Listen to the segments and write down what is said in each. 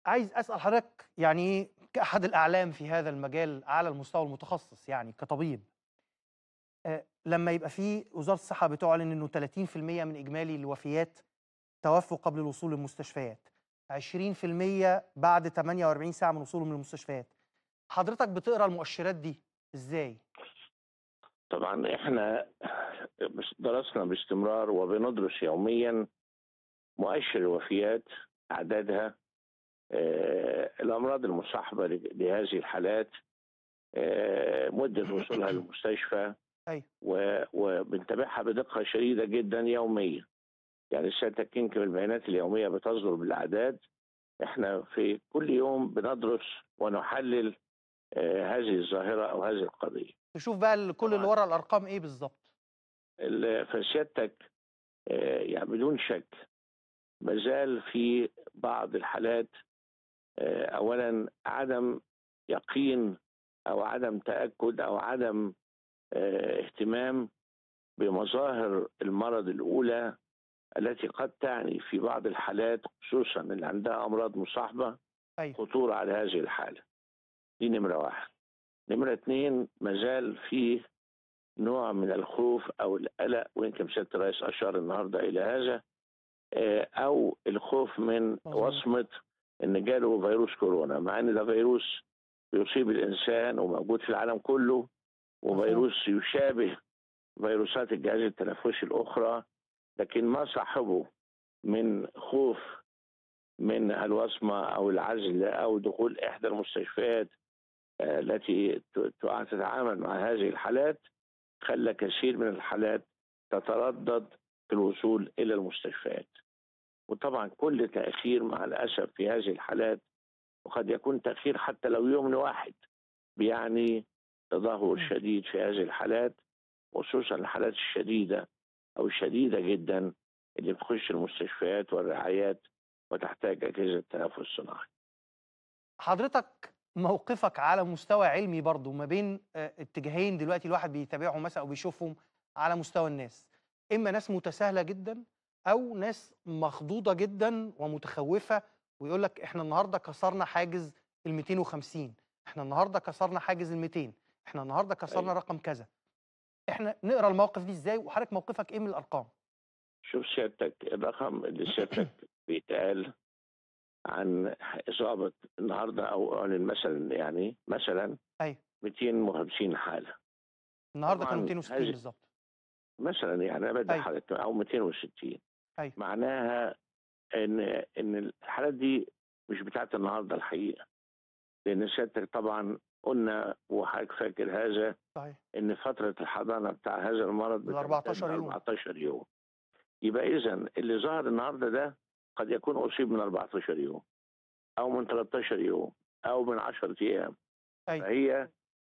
عايز أسأل حضرتك يعني كأحد الأعلام في هذا المجال على المستوى المتخصص يعني كطبيب آه، لما يبقى في وزارة الصحة بتعلن إنه 30% من إجمالي الوفيات توفوا قبل الوصول للمستشفيات 20% بعد 48 ساعة من وصولهم للمستشفيات حضرتك بتقرا المؤشرات دي ازاي؟ طبعا احنا درسنا باستمرار وبندرس يوميا مؤشر الوفيات اعدادها آه، الامراض المصاحبه لهذه الحالات آه، مده وصولها للمستشفى ايوه و- وبنتابعها بدقه شديده جدا يوميا يعني سيادتك يمكن البيانات اليوميه بتصدر بالاعداد احنا في كل يوم بندرس ونحلل آه، هذه الظاهره او هذه القضيه تشوف بقى ال- كل اللي طبعاً. ورا الأرقام إيه بالظبط؟ ال- فسيادتك آه، يعني بدون شك مازال في بعض الحالات آه، اولا عدم يقين او عدم تاكد او عدم آه، اهتمام بمظاهر المرض الاولى التي قد تعني في بعض الحالات خصوصا اللي عندها امراض مصاحبه أيوه خطوره على هذه الحاله دي نمره واحد نمره اثنين مازال في نوع من الخوف او القلق ويمكن سياده الرئيس اشار النهارده الى هذا آه، او الخوف من مظبوط. وصمه ان جاله فيروس كورونا مع ان ده فيروس بيصيب الانسان وموجود في العالم كله وفيروس يشابه فيروسات الجهاز التنفسي الاخرى لكن ما صاحبه من خوف من الوصمه او العزل او دخول احدى المستشفيات آه، التي ت- ت- تتعامل مع هذه الحالات خلى كثير من الحالات تتردد في الوصول الى المستشفيات. وطبعا كل تاخير مع الاسف في هذه الحالات وقد يكون تاخير حتى لو يوم واحد بيعني تدهور مم. شديد في هذه الحالات خصوصا الحالات الشديده او الشديده جدا اللي بتخش المستشفيات والرعايات وتحتاج اجهزه تنفس صناعي. حضرتك موقفك على مستوى علمي برضو ما بين آه، اتجاهين دلوقتي الواحد بيتابعهم مثلا او بيشوفهم على مستوى الناس اما ناس متساهله جدا او ناس مخضوضه جدا ومتخوفه ويقول لك احنا النهارده كسرنا حاجز ال 250 احنا النهارده كسرنا حاجز ال 200 احنا النهارده كسرنا أيوة. رقم كذا احنا نقرا المواقف دي ازاي وحضرتك موقفك ايه من الارقام شوف سيادتك الرقم اللي سيادتك بيتقال عن إصابة النهاردة أو أعلن مثلا يعني مثلا أيوة. 250 حالة النهارده كانوا طبعاً 260 هذه- بالظبط مثلا يعني أنا بدي أيوة. حالة أو 260 أيوة. معناها إن إن الحالات دي مش بتاعت النهاردة الحقيقة لأن سيادتك طبعا قلنا وحضرتك فاكر هذا صحيح ان فتره الحضانه بتاع هذا المرض ال بتمتد 14 يوم. 14 يوم يبقى اذا اللي ظهر النهارده ده قد يكون اصيب من 14 يوم او من 13 يوم او من 10 ايام أيوة. فهي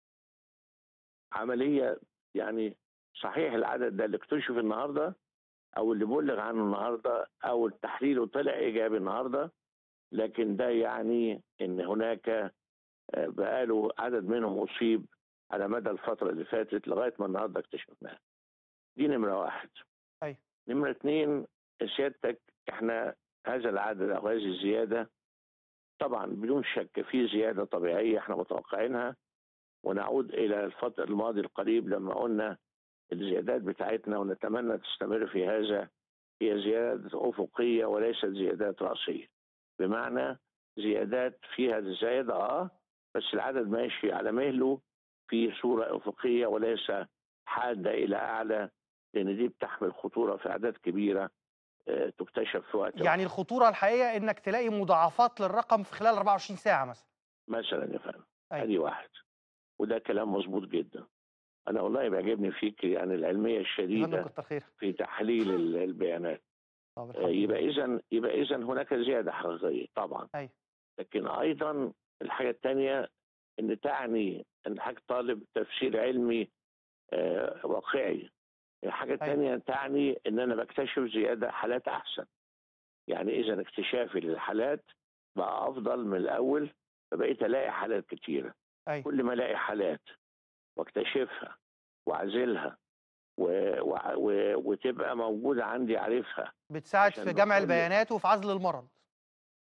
عمليه يعني صحيح العدد ده اللي اكتشف النهارده او اللي بلغ عنه النهارده او التحليل طلع ايجابي النهارده لكن ده يعني ان هناك آه، بقاله عدد منهم اصيب على مدى الفتره اللي فاتت لغايه ما النهارده اكتشفناها. دي نمره واحد. أيوة. نمره اثنين سيادتك احنا هذا العدد او هذه الزياده طبعا بدون شك في زياده طبيعيه احنا متوقعينها ونعود الى الفتره الماضي القريب لما قلنا الزيادات بتاعتنا ونتمنى تستمر في هذا هي زيادات افقيه وليست زيادات راسيه. بمعنى زيادات فيها زياده اه بس العدد ماشي على مهله في صوره افقيه وليس حاده الى اعلى لان دي بتحمل خطوره في اعداد كبيره آه، تكتشف في وقت يعني الخطوره الحقيقيه انك تلاقي مضاعفات للرقم في خلال 24 ساعه مثلا مثلا يا فندم أيوة. ادي واحد وده كلام مظبوط جدا انا والله بيعجبني فيك يعني العلميه يا فندم الشديده كتر خيرك في تحليل ال- البيانات طب آه، الحمد يبقى لله. اذا يبقى اذا هناك زياده حقيقيه طبعا أيوة. لكن ايضا الحاجه الثانيه ان تعني ان حضرتك طالب تفسير علمي آه، واقعي الحاجه الثانيه تعني ان انا بكتشف زياده حالات احسن يعني اذا اكتشافي للحالات بقى افضل من الاول فبقيت الاقي حالات كتيره أيوة. كل ما الاقي حالات واكتشفها واعزلها و... و... و... وتبقى موجوده عندي عارفها بتساعد عشان في جمع كل- البيانات وفي عزل المرض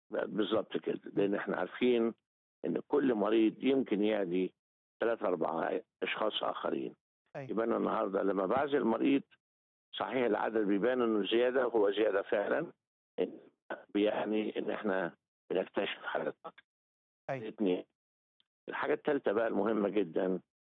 بالظبط كده لان احنا عارفين ان كل مريض يمكن يعدي ثلاثة أربعة أشخاص آخرين أيوة. يبقى أنا النهاردة لما بعزل مريض صحيح العدد بيبان إنه زيادة هو زيادة فعلا يعني إن إحنا بنكتشف حالات أكتر أيوة. اثنين الحاجة الثالثة بقى المهمة جدا